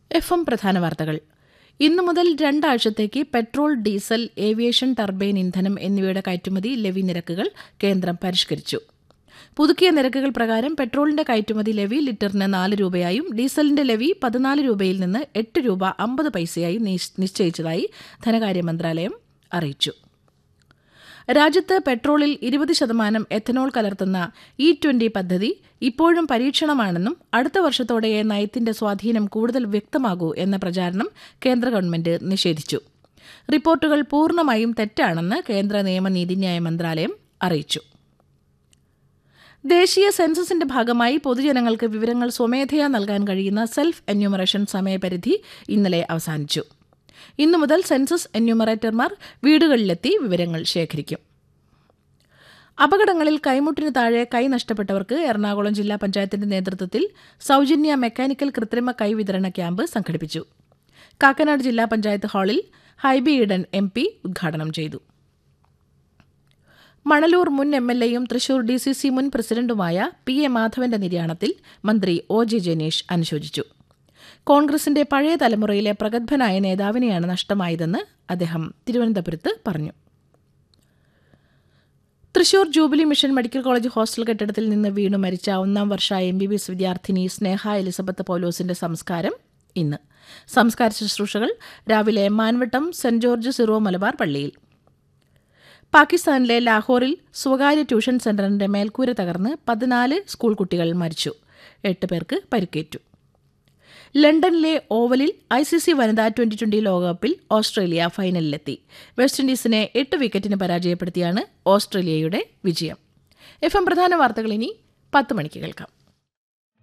F M പ്രധാന വാർത്തകൾ ഇന്നു മുതൽ രണ്ടാഴ്ചത്തേക്ക് പെട്രോൾ ഡീസൽ ഏവിയേഷൻ ടർബൈൻ ഇന്ധനം എന്നിവയുടെ കയറ്റുമതി ലെവി നിരക്കുകൾ കേന്ദ്രം പരിഷ്കരിച്ചു പുതുക്കിയ നിരക്കുകൾ പ്രകാരം പെട്രോളിന്റെ കയറ്റുമതി ലെവി ലിറ്ററിന് നാല് രൂപയായും ഡീസലിന്റെ ലെവി പതിനാല് രൂപയിൽ നിന്ന് എട്ട് രൂപ അമ്പത് പൈസയായും നിശ്- നിശ്ചയിച്ചതായി ധനകാര്യ മന്ത്രാലയം അറിയിച്ചു രാജ്യത്ത് പെട്രോളിൽ ഇരുപത് ശതമാനം എഥനോൾ കലർത്തുന്ന ഇ ട്വന്റി പദ്ധതി ഇപ്പോഴും പരീക്ഷണമാണെന്നും അടുത്ത വർഷത്തോടെ നയത്തിന്റെ സ്വാധീനം കൂടുതൽ വ്യക്തമാകൂ എന്ന പ്രചാരണം കേന്ദ്ര ഗവൺമെന്റ് നിഷേധിച്ചു റിപ്പോർട്ടുകൾ പൂർണ്ണമായും തെറ്റാണെന്ന് കേന്ദ്ര നിയമ നീതിന്യായ മന്ത്രാലയം അറിയിച്ചു ദേശീയ സെൻസസിന്റെ ഭാഗമായി പൊതുജനങ്ങൾക്ക് വിവരങ്ങൾ സ്വമേധയാ നൽകാൻ കഴിയുന്ന സെൽഫ് എന്യൂമറേഷൻ സമയപരിധി ഇന്നലെ അവസാനിച്ചു ഇന്നു മുതൽ സെൻസസ് എന്യൂമറേറ്റർമാർ വീടുകളിലെത്തി വിവരങ്ങൾ ശേഖരിക്കും അപകടങ്ങളിൽ കൈമുട്ടിന് താഴെ കൈ നഷ്ടപ്പെട്ടവർക്ക് എറണാകുളം ജില്ലാ പഞ്ചായത്തിന്റെ നേതൃത്വത്തിൽ സൗജന്യ മെക്കാനിക്കൽ കൃത്രിമ കൈ വിതരണ ക്യാമ്പ് സംഘടിപ്പിച്ചു കാക്കനാട് ജില്ലാ പഞ്ചായത്ത് ഹാളിൽ ഹൈബി ഈഡൻ എം പി ഉദ്ഘാടനം ചെയ്തു മണലൂർ മുൻ എം എൽ എയും തൃശൂർ ഡി സി സി മുൻ പ്രസിഡന്റുമായ പി എ മാധവന്റെ നിര്യാണത്തിൽ മന്ത്രി ഒ ജെ ജനീഷ് അനുശോചിച്ചു കോൺഗ്രസിന്റെ പഴയ തലമുറയിലെ പ്രഗത്ഭനായ നേതാവിനെയാണ് നഷ്ടമായതെന്ന് അദ്ദേഹം തിരുവനന്തപുരത്ത് പറഞ്ഞു Thrissur jubilee mission medical college hostel കെട്ടിടത്തിൽ നിന്ന് വീണു മരിച്ച ഒന്നാം വർഷ എം ബി ബി എസ് വിദ്യാർത്ഥിനി സ്നേഹ എലിസബത്ത് പൗലോസിന്റെ സംസ്കാരം ഇന്ന് സംസ്കാര ശുശ്രൂഷകൾ രാവിലെ Manvettom saint George Syro Malabar പള്ളിയിൽ പാകിസ്ഥാനിലെ ലാഹോറിൽ സ്വകാര്യ ട്യൂഷൻ സെന്ററിന്റെ മേൽക്കൂര തകർന്ന് പതിനാല് സ്കൂൾ കുട്ടികൾ മരിച്ചു എട്ട് പേർക്ക് പരിക്കേറ്റു ലണ്ടനിലെ ഓവലിൽ ഐ സി സി വനിതാ ട്വന്റി ട്വന്റി ലോകകപ്പിൽ ഓസ്ട്രേലിയ ഫൈനലിലെത്തി വെസ്റ്റ് ഇൻഡീസിനെ എട്ട് വിക്കറ്റിന് പരാജയപ്പെടുത്തിയാണ് ഓസ്ട്രേലിയയുടെ വിജയം എഫ് എം പ്രധാന വാർത്തകൾ ഇനി പത്ത് മണിക്ക് കേൾക്കാം